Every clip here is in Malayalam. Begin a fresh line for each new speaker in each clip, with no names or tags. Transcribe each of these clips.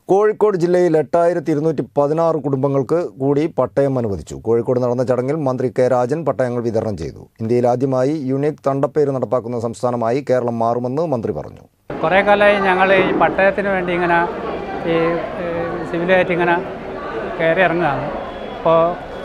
കോഴിക്കോട് ജില്ലയിൽ എട്ടായിരത്തി ഇരുന്നൂറ്റി പതിനാറ് കുടുംബങ്ങൾക്ക് കൂടി പട്ടയം അനുവദിച്ചു കോഴിക്കോട് നടന്ന ചടങ്ങിൽ മന്ത്രി കെ രാജൻ പട്ടയങ്ങൾ വിതരണം ചെയ്തു ഇന്ത്യയിൽ ആദ്യമായി യുണീക് തണ്ടപ്പേര് നടപ്പാക്കുന്ന സംസ്ഥാനമായി കേരളം മാറുമെന്ന് മന്ത്രി പറഞ്ഞു
കുറേ കാലമായി ഞങ്ങൾ ഈ പട്ടയത്തിന് വേണ്ടി ഇങ്ങനെ ഈ സിവിലായിട്ട് ഇങ്ങനെ കയറി ഇറങ്ങുകയാണ് അപ്പോൾ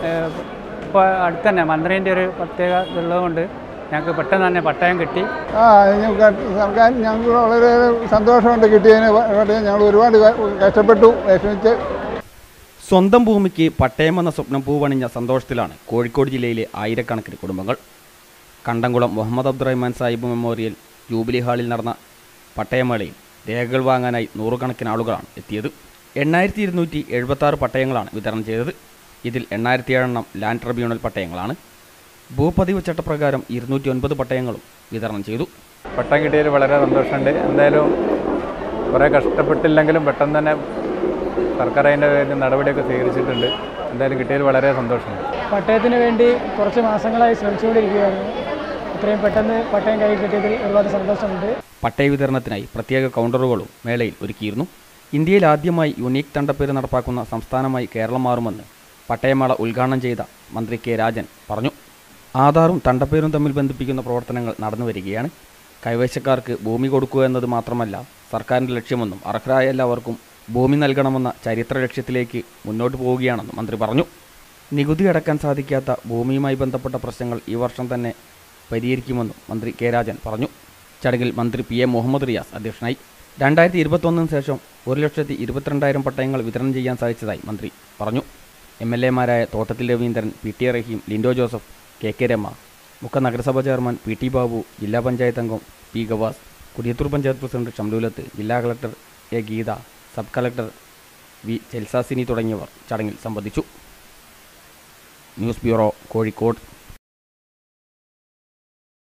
ഇപ്പോൾ അടുത്ത് തന്നെ മന്ത്രിൻ്റെ ഒരു പ്രത്യേക ഇതുള്ളതുകൊണ്ട് ഞങ്ങൾക്ക് പെട്ടെന്ന് തന്നെ പട്ടയം കിട്ടി
ആ ഞങ്ങൾക്ക് സർക്കാർ ഞങ്ങൾക്ക് വളരെ സന്തോഷമുണ്ട് കിട്ടിയതിന് വേണ്ടി ഞങ്ങൾ ഒരുപാട് കഷ്ടപ്പെട്ടു വിഷമിച്ച്
സ്വന്തം ഭൂമിക്ക് പട്ടയമെന്ന സ്വപ്നം പൂവണിഞ്ഞ സന്തോഷത്തിലാണ് കോഴിക്കോട് ജില്ലയിലെ ആയിരക്കണക്കിന് കുടുംബങ്ങൾ കണ്ടംകുളം മുഹമ്മദ് അബ്ദുറഹ്മാൻ സാഹിബ് മെമ്മോറിയൽ ജൂബിലി ഹാളിൽ നടന്ന പട്ടയമേളയിൽ രേഖകൾ വാങ്ങാനായി നൂറുകണക്കിന് ആളുകളാണ് എത്തിയത് എണ്ണായിരത്തി ഇരുന്നൂറ്റി എഴുപത്തി ആറ് പട്ടയങ്ങളാണ് വിതരണം ചെയ്തത് ഇതിൽ എണ്ണായിരത്തി ഏഴെണ്ണം ലാൻഡ് ട്രിബ്യൂണൽ പട്ടയങ്ങളാണ് ഭൂപതിവ് ചട്ടപ്രകാരം ഇരുന്നൂറ്റി ഒൻപത് പട്ടയങ്ങളും വിതരണം ചെയ്തു
പട്ടം കിട്ടിയതിൽ വളരെ സന്തോഷമുണ്ട് എന്തായാലും കുറേ കഷ്ടപ്പെട്ടില്ലെങ്കിലും പെട്ടെന്ന് തന്നെ സർക്കാർ അതിൻ്റെ പേരിൽ നടപടിയൊക്കെ സ്വീകരിച്ചിട്ടുണ്ട് എന്തായാലും കിട്ടിയതിൽ വളരെ സന്തോഷമുണ്ട്
പട്ടയത്തിന് വേണ്ടി കുറച്ച് മാസങ്ങളായി ശ്രമിച്ചുകൊണ്ടിരിക്കുകയായിരുന്നു ഇത്രയും പെട്ടെന്ന് പട്ടയം കൈ കിട്ടിയതിൽ ഒരുപാട് സന്തോഷമുണ്ട്
പട്ടയ വിതരണത്തിനായി പ്രത്യേക കൗണ്ടറുകളും മേളയിൽ ഒരുക്കിയിരുന്നു ഇന്ത്യയിൽ ആദ്യമായി യുണീക് തണ്ടപ്പേര് നടപ്പാക്കുന്ന സംസ്ഥാനമായി കേരളം മാറുമെന്ന് പട്ടയമേള ഉദ്ഘാടനം ചെയ്ത മന്ത്രി കെ രാജൻ പറഞ്ഞു ആധാറും തണ്ടപ്പേരും തമ്മിൽ ബന്ധിപ്പിക്കുന്ന പ്രവർത്തനങ്ങൾ നടന്നു വരികയാണ് കൈവശക്കാർക്ക് ഭൂമി കൊടുക്കുക എന്നത് മാത്രമല്ല സർക്കാരിൻ്റെ ലക്ഷ്യമെന്നും അർഹരായ എല്ലാവർക്കും ഭൂമി നൽകണമെന്ന ചരിത്ര ലക്ഷ്യത്തിലേക്ക് മുന്നോട്ട് പോവുകയാണെന്നും മന്ത്രി പറഞ്ഞു നികുതി അടക്കാൻ സാധിക്കാത്ത ഭൂമിയുമായി ബന്ധപ്പെട്ട പ്രശ്നങ്ങൾ ഈ വർഷം തന്നെ പരിഹരിക്കുമെന്നും മന്ത്രി കെ രാജൻ പറഞ്ഞു ചടങ്ങിൽ മന്ത്രി പി എ മുഹമ്മദ് റിയാസ് അധ്യക്ഷനായി രണ്ടായിരത്തി ഇരുപത്തൊന്നിന് ശേഷം ഒരു ലക്ഷത്തി ഇരുപത്തിരണ്ടായിരം പട്ടയങ്ങൾ വിതരണം ചെയ്യാൻ സാധിച്ചതായി മന്ത്രി പറഞ്ഞു എം എൽ എമാരായ Thottathil Raveendran P T Raheem Lindo Joseph K K Rama മുഖ നഗരസഭാ ചെയർമാൻ പി ടി ബാബു ജില്ലാ പഞ്ചായത്ത് അംഗം പി ഗവാസ് കുടിയത്തൂർ പഞ്ചായത്ത് പ്രസിഡന്റ് ഷംലൂലത്ത് ജില്ലാ collector A Geetha sub collector V Chelsasini തുടങ്ങിയവർ ചടങ്ങിൽ സംബന്ധിച്ചു ന്യൂസ് ബ്യൂറോ കോഴിക്കോട്